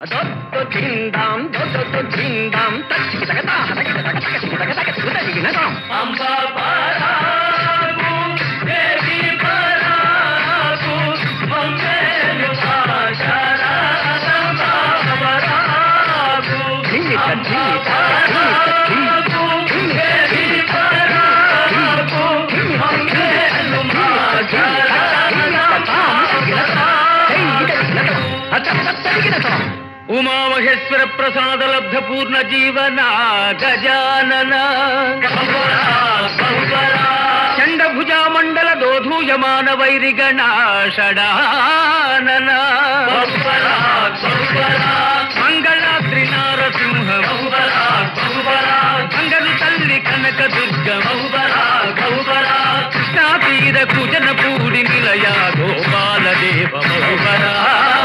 దొద్దు ధిందాం దొద్దు ధిందాం తచ్చికి తగతా హతకి తగ తగ తగ తగ తగ దిగినదాం అంబా పరాగు దేవి పరాగు మంగళ భాషరాగంబా పరాగు ధిన్ని తచ్చి దేవి పరాగు మంగళ ఉమామహేశ్వర ప్రసాద లబ్ధ పూర్ణ జీవన గజానన చండ భుజా మండల దోధూయమాన వైరిగణ షడానన మంగళాద్రి నారసింహ మంగళ తల్లి కనక దుర్గ కృష్ణా తీర కుజన పూడి నిలయ గోపాల దేవ మహుబరా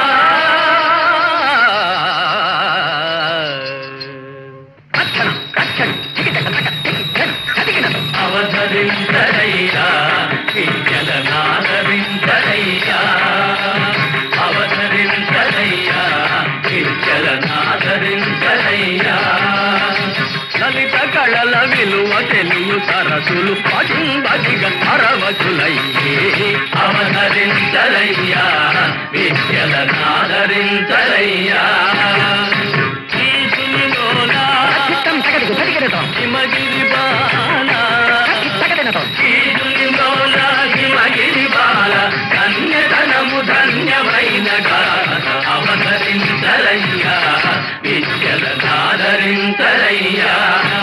కచ్చనం కచ్చనం చికిటక తక చికిటక కదిగినదు అవతరించరయ్యా విద్యల నాదరించరయ్యా అవతరించరయ్యా విద్యల నాదరించరయ్యా లలిత కళల విలువ తెలియు సరసులు పడింబదిగ అరవకులయ్యే అవతరించరయ్యా విద్యల నాదరించరయ్యా ఈశునిలోనా చిత్తం తగదిగు తదిగినతో హిమగిరి బాలా తగదినతో కీడునిలోన హిమగిరి బాల కన్యతనము ధన్యమైన గాథ అవతరించరయ్యా విద్యల నాదరించరయ్యా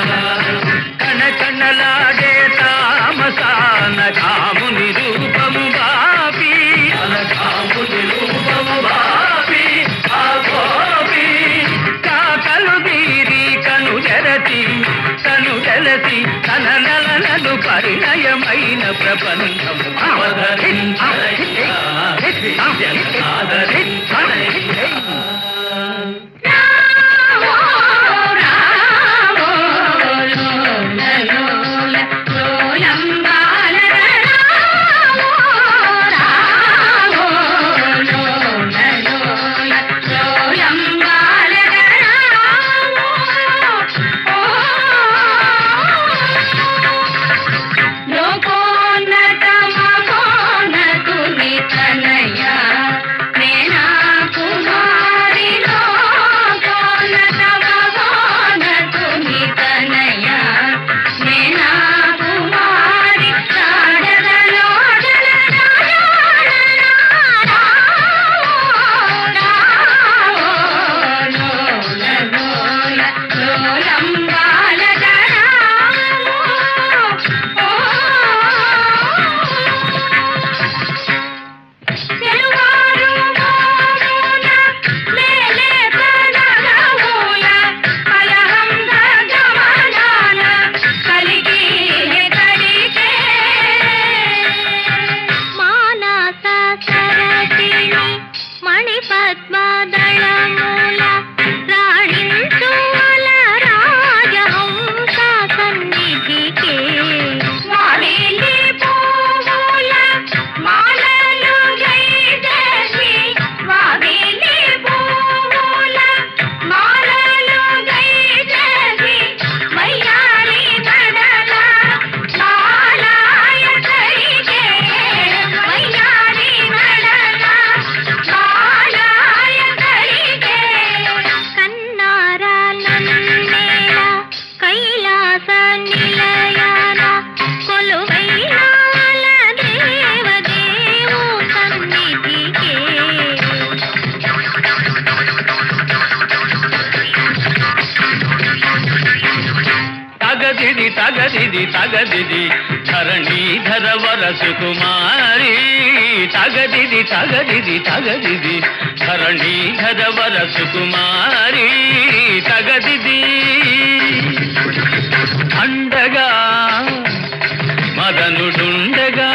కణకణలాడే తామసాన కాముని రూపము బాపి కాముని రూపము బాపి ఆ గోపి కాకలు తీరి కను జరచి కను జలసి తన నలనలు పరిణయమైన ప్రపంచము అవతరించరయ్యా విద్యల నాదరించరయ్యా మానస సరసిణి మణిపద్మదళమూల రాణించువల రాజహంస సన్నిధికే మాలిని పువ్వుల మాలలు గైదేవి మాలిని పువ్వుల మాలలు గైదేవి మయ్యారి నడల మాలాయ కరిగే మయ్యారి నడల మాలాయ కరిగే కన్నారా నన్నేల కైలాస నిలయాన కొలువైన దేవదేవు సన్నిధికే తగదిది తగదిది తగదిది ధరణీధర వరసు కుమారి తగదిది తగదిది తగదిది ధరణీధర వరసు కుమారి తగదిది అండగా మదనుడుండగా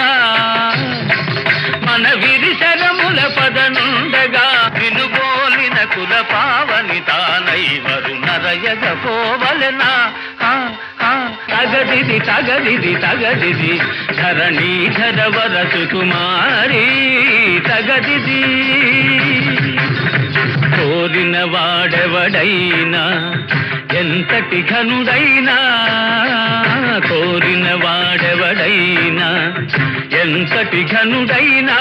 మన విరిశరముల పదనుండగా వినుబోలిన కుల పావని తానై వరు నరయగ పోవలెనా ఆ, ఆ, తగదిది తగదిది తగదిది ధరణీధర వరసు కుమారి తగదిది ఓ కోరిన వాడెవడైనా ఎంతటి ఘనుడైనా కోరిన వాడెవడైనా ఎంతటి ఘనుడైనా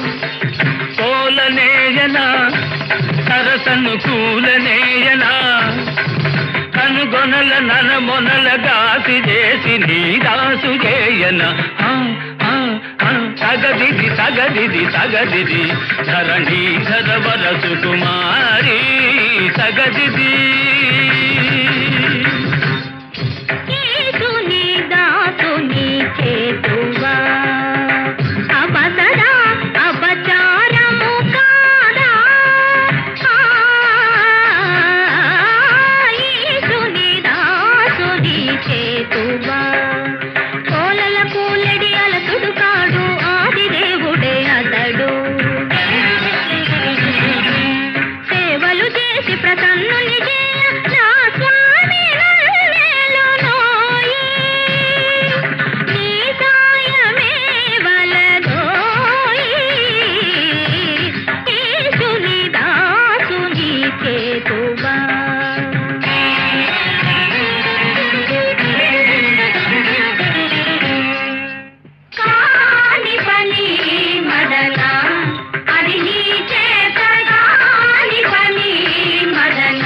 కోలనేయనా సరసను కూలనేయనా కనుగొనల నన మొనల గాసి చేసి నీ దాసు చేయన ఆ, ఆ, ఆ, తగదిది తగదిది తగదిది ధరణి ధరవర సుకుమారి తగదిది యేసుని దాసుని చేతువా అబసరా అపచారము కాదా ఆ, యేసుని దాసుని చేతువా కోలల కూలడి అలసుడు కాడు ఆది దేవుడే అతడు సేవలు చేసి ప్రసన్నుని చేయ నా స్వామి నన్నేలునోయి. నీ సాయమే వలదోయి. యేసుని దాసుని చేతువా కాని పని మదన అది నీ చేత కాని పని మదన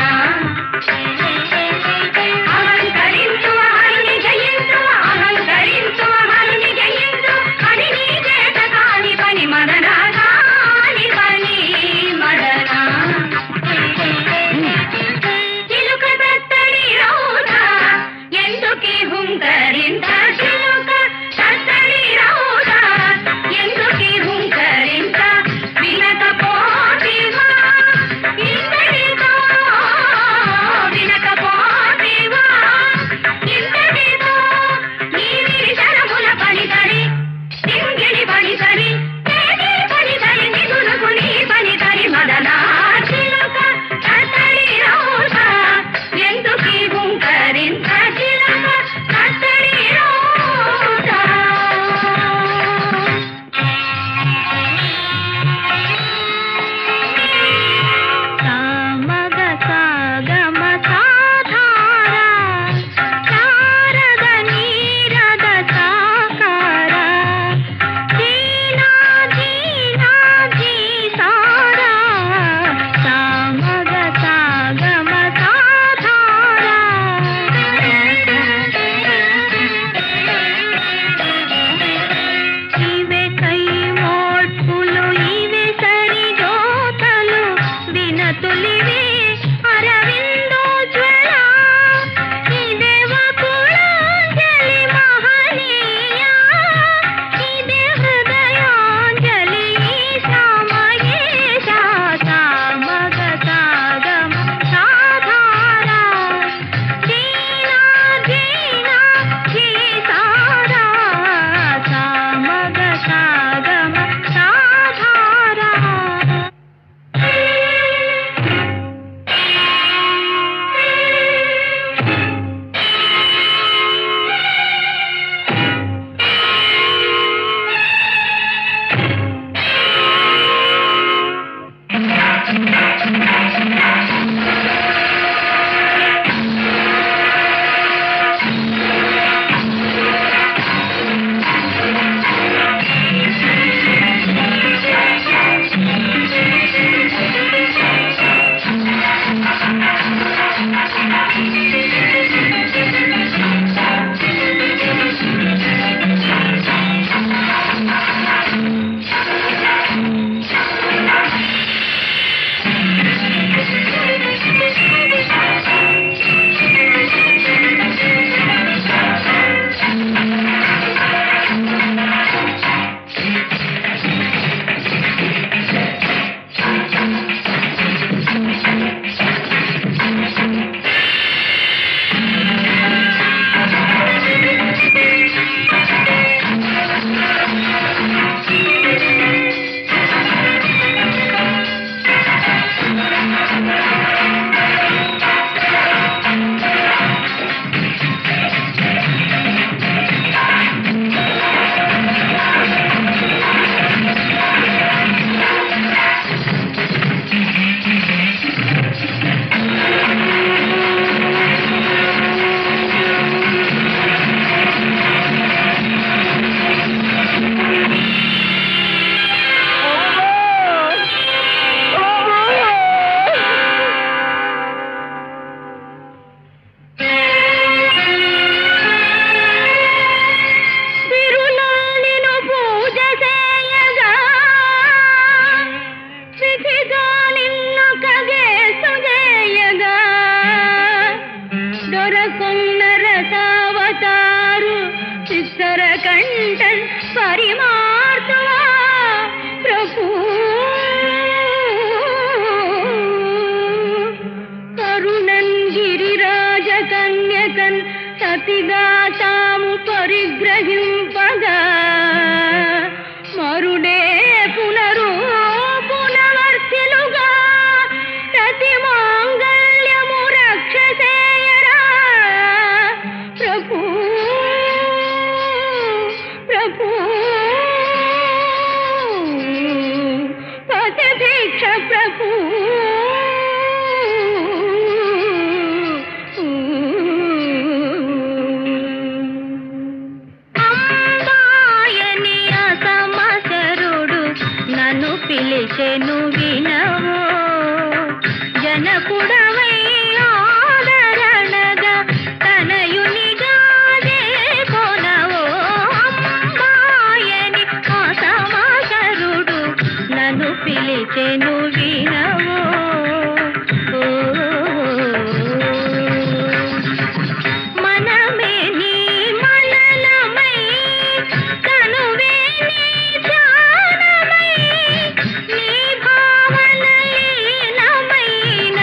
అహంకరించు హరుని జయించు అహంకరించు హరుని జయించు అది నీ చేత కాని పని మదన కాని పని మదన சென்டன் பரிமார்த்துவா பிரபு కరుణన్ గిరిరాజ కన్యకన్ సతిగా తాము పరిగ్రహింపగా మరుడే పునరు పునవర్తిలుగా ప్రతి మాంగళ్యము రక్షసేయరా ప్రభు ప్రభు పతి భిక్ష ప్రభు అంబాయని అసమసరుడు నన్ను పిలిచెను వినవో జనకుడవై ఆదరణగా తనయునిగా కొనవో అంబాయని అసమసరుడు నన్ను పిలిచెను వినవో మనమే నీ మనలమై తనువే నీ ధ్యానమై నీ భావన లీనమైన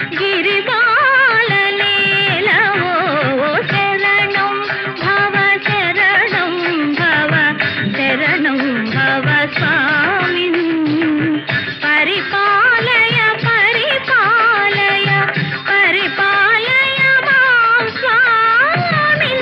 గిరిబాలలీలవో శరణం భవ శరణం భవ శరణం భవ స్వామిన్ పరిపాలయ పరిపాలయ పరిపాలయ మాం స్వామిన్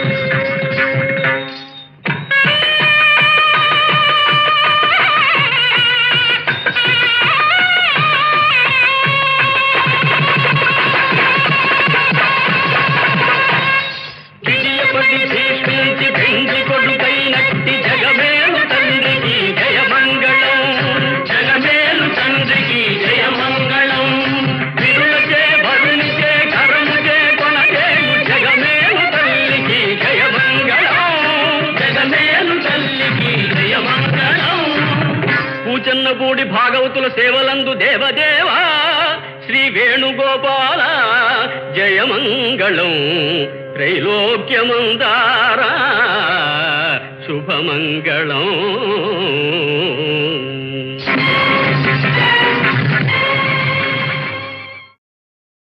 విజయపతి భీష్మించి పెంచి కొడుకైనట్టి జగమేలు తండ్రికి జయమంగళం జగమేలు తండ్రికి జయమంగళం విరులచే భరునిచే కరముచే కొనచేయు జగమేలు తల్లికి జయమంగళం జగమేలు తల్లికి జయమంగళం పూచన్నపూడి భాగవతుల సేవలందు దేవదేవా శ్రీ వేణుగోపాల జయమంగళం త్రైలోక్యమందారా శుభమంగళం